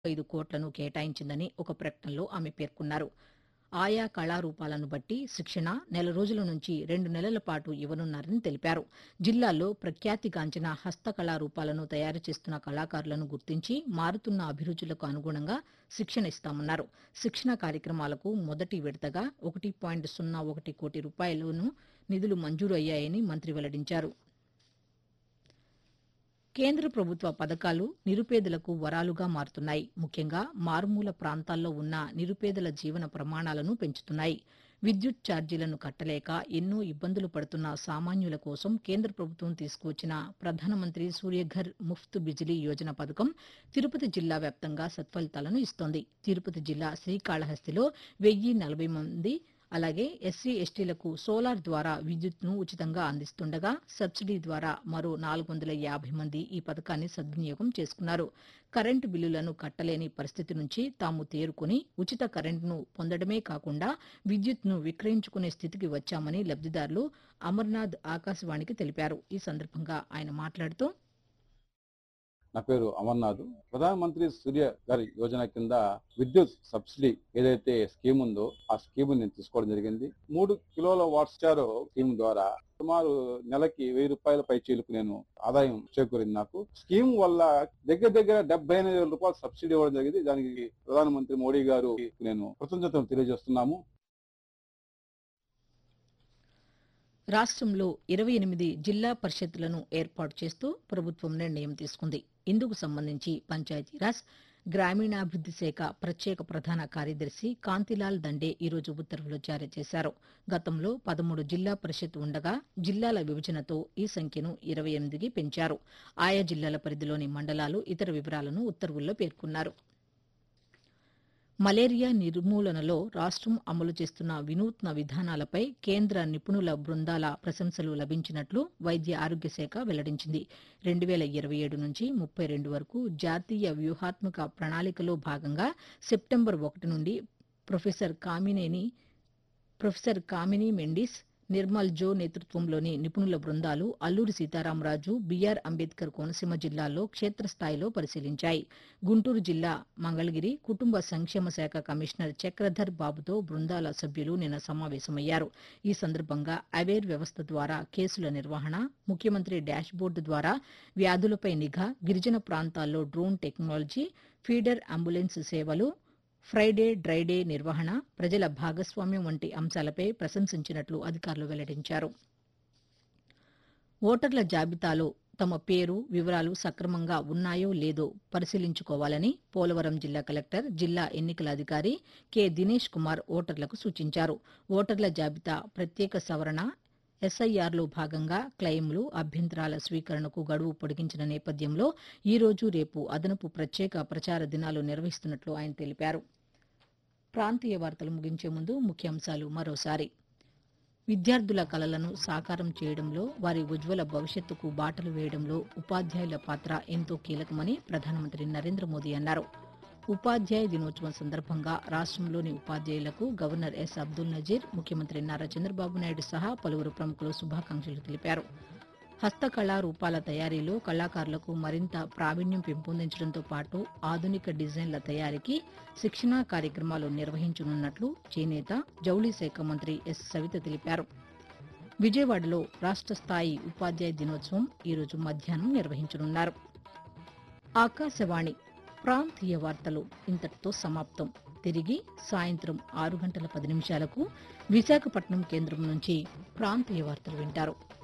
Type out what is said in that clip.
ఐదు కోట్లను కేటాయించిందని ఒక ప్రకటనలో ఆమె పేర్కొన్నారు ఆయా కళారూపాలను బట్టి శిక్షణ నెల రోజుల నుంచి రెండు నెలల పాటు ఇవ్వనున్నారని తెలిపారు జిల్లాలో ప్రఖ్యాతిగాంచిన హస్తకళారూపాలను తయారు చేస్తున్న కళాకారులను గుర్తించి మారుతున్న అభిరుచులకు అనుగుణంగా శిక్షణ ఇస్తామన్నారు శిక్షణ కార్యక్రమాలకు మొదటి విడతగా ఒకటి పాయింట్ సున్నా ఒకటి కోటి రూపాయలను నిధులు మంజూరు అయ్యాయని మంత్రి వెల్లడించారు కేంద్ర ప్రభుత్వ పథకాలు నిరుపేదలకు వరాలుగా మారుతున్నాయి ముఖ్యంగా మారుమూల ప్రాంతాల్లో ఉన్న నిరుపేదల జీవన ప్రమాణాలను పెంచుతున్నాయి విద్యుత్ ఛార్జీలను కట్టలేక ఎన్నో ఇబ్బందులు పడుతున్న సామాన్యుల కోసం కేంద్ర ప్రభుత్వం తీసుకువచ్చిన ప్రధానమంత్రి సూర్యఘర్ ముఫ్త్ బిజిలీ యోజన పథకం తిరుపతి జిల్లా వ్యాప్తంగా సత్ఫలితాలను ఇస్తోంది తిరుపతి జిల్లా శ్రీకాళహస్తిలో వెయ్యి నలభై మంది అలాగే ఎస్సీ ఎస్టీలకు సోలార్ ద్వారా విద్యుత్ను ఉచితంగా అందిస్తుండగా సబ్సిడీ ద్వారా మరో నాలుగు వందల యాభై మంది ఈ పథకాన్ని సద్వినియోగం చేసుకున్నారు కరెంటు బిల్లులను కట్టలేని పరిస్థితి నుంచి తాము తేరుకుని ఉచిత కరెంటును పొందడమే కాకుండా విద్యుత్ను విక్రయించుకునే స్థితికి వచ్చామని లబ్దిదారులు అమర్నాథ్ ఆకాశవాణికి తెలిపారు ఈ సందర్భంగా ఆయన మాట్లాడుతూ నా పేరు అమర్నాథ్ ప్రధానమంత్రి సూర్య గారి యోజన కింద విద్యుత్ సబ్సిడీ ఏదైతే స్కీమ్ ఉందో ఆ స్కీమ్ నేను తీసుకోవడం జరిగింది మూడు కిలోల వాట్ స్టార్ స్కీమ్ ద్వారా సుమారు నెలకి వెయ్యి రూపాయల పై చీలకు నేను ఆదాయం చేకూరింది నాకు స్కీమ్ వల్ల దగ్గర దగ్గర డెబ్బై ఎనిమిది వేల రూపాయలు సబ్సిడీ ఇవ్వడం జరిగింది దానికి ప్రధానమంత్రి మోడీ గారు నేను కృతజ్ఞతలు తెలియజేస్తున్నాము రాష్ట్రంలో ఇరవై ఎనిమిది జిల్లా పరిషత్లను ఏర్పాటు చేస్తూ ప్రభుత్వం నిర్ణయం తీసుకుంది ఇందుకు సంబంధించి పంచాయతీరాజ్ గ్రామీణాభివృద్ది శాఖ ప్రత్యేక ప్రధాన కార్యదర్శి కాంతిలాల్ దండే ఈరోజు ఉత్తర్వులు జారీ చేశారు గతంలో పదమూడు జిల్లా పరిషత్ ఉండగా జిల్లాల విభజనతో ఈ సంఖ్యను ఇరవై ఎనిమిదికి పెంచారు ఆయా జిల్లాల పరిధిలోని మండలాలు ఇతర వివరాలను ఉత్తర్వుల్లో పేర్కొన్నారు మలేరియా నిర్మూలనలో రాష్ట్రం అమలు చేస్తున్న వినూత్న విధానాలపై కేంద్ర నిపుణుల బృందాల ప్రశంసలు లభించినట్లు వైద్య ఆరోగ్య శాఖ వెల్లడించింది రెండు వేల ఇరవై ఏడు నుంచి ముప్పై రెండు వరకు జాతీయ వ్యూహాత్మక ప్రణాళికలో భాగంగా సెప్టెంబర్ ఒకటి నుండి professor Kamineni professor Kamini Mendis Nirmal Joe నేతృత్వంలోని నిపుణుల బృందాలు అల్లూరి సీతారామరాజు బీఆర్ అంబేద్కర్ కోనసీమ జిల్లాల్లో క్షేత్రస్థాయిలో పరిశీలించాయి గుంటూరు జిల్లా మంగళగిరి కుటుంబ సంక్షేమ శాఖ కమిషనర్ చక్రధర్ బాబుతో బృందాల సభ్యులు నిన్న సమావేశమయ్యారు ఈ సందర్భంగా అవేర్ వ్యవస్థ ద్వారా కేసుల నిర్వహణ ముఖ్యమంత్రి డాష్ బోర్డు ద్వారా వ్యాధులపై నిఘా గిరిజన ప్రాంతాల్లో డ్రోన్ టెక్నాలజీ ఫీడర్ అంబులెన్స్ సేవలు ఫ్రైడే డ్రైడే నిర్వహణ ప్రజల భాగస్వామ్యం వంటి అంశాలపై ప్రశంసించినట్లు అధికారులు వెల్లడించారు ఓటర్ల జాబితాలో తమ పేరు వివరాలు సక్రమంగా ఉన్నాయో లేదో పరిశీలించుకోవాలని పోలవరం జిల్లా కలెక్టర్ జిల్లా ఎన్నికల అధికారి కె దినేష్ కుమార్ ఓటర్లకు సూచించారు ఓటర్ల జాబితా ప్రత్యేక సవరణ ఎస్ఐఆర్లో భాగంగా క్లెయిమ్లు అభ్యంతరాల స్వీకరణకు గడువు పొడిగించిన నేపథ్యంలో ఈ రోజు రేపు అదనపు ప్రత్యేక ప్రచార దినాలు నిర్వహిస్తున్నట్లు ఆయన తెలిపారు ప్రాంతీయ వార్తలు ముగించే ముందు ముఖ్యాంశాలు మరోసారి విద్యార్థుల కలలను సాకారం చేయడంలో వారి ఉజ్వల భవిష్యత్తుకు బాటలు వేయడంలో ఉపాధ్యాయుల పాత్ర ఎంతో కీలకమని ప్రధానమంత్రి నరేంద్ర మోదీ అన్నారు ఉపాధ్యాయ దినోత్సవం సందర్భంగా రాష్ట్రంలోని ఉపాధ్యాయులకు గవర్నర్ ఎస్ అబ్దుల్ నజీర్ ముఖ్యమంత్రి నారా చంద్రబాబు నాయుడు సహా పలువురు ప్రముఖులు శుభాకాంక్షలు తెలిపారు హస్తకళా రూపాల తయారీలో కళాకారులకు మరింత ప్రావీణ్యం పెంపొందించడంతో పాటు ఆధునిక డిజైన్ల తయారీకి శిక్షణా కార్యక్రమాలు నిర్వహించనున్నట్లు చేనేత జౌళి శాఖ మంత్రి ఎస్ సవిత తెలిపారు విజయవాడలో రాష్ట్ర స్థాయి ఉపాధ్యాయ దినోత్సవం ఈరోజు మధ్యాహ్నం నిర్వహించనున్నారు ఆకాశవాణి ప్రాంతీయ వార్తలు ఇంతటితో సమాప్తం తిరిగి సాయంత్రం ఆరు గంటల పది నిమిషాలకు విశాఖపట్నం కేంద్రం నుంచి ప్రాంతీయ వార్తలు వింటారు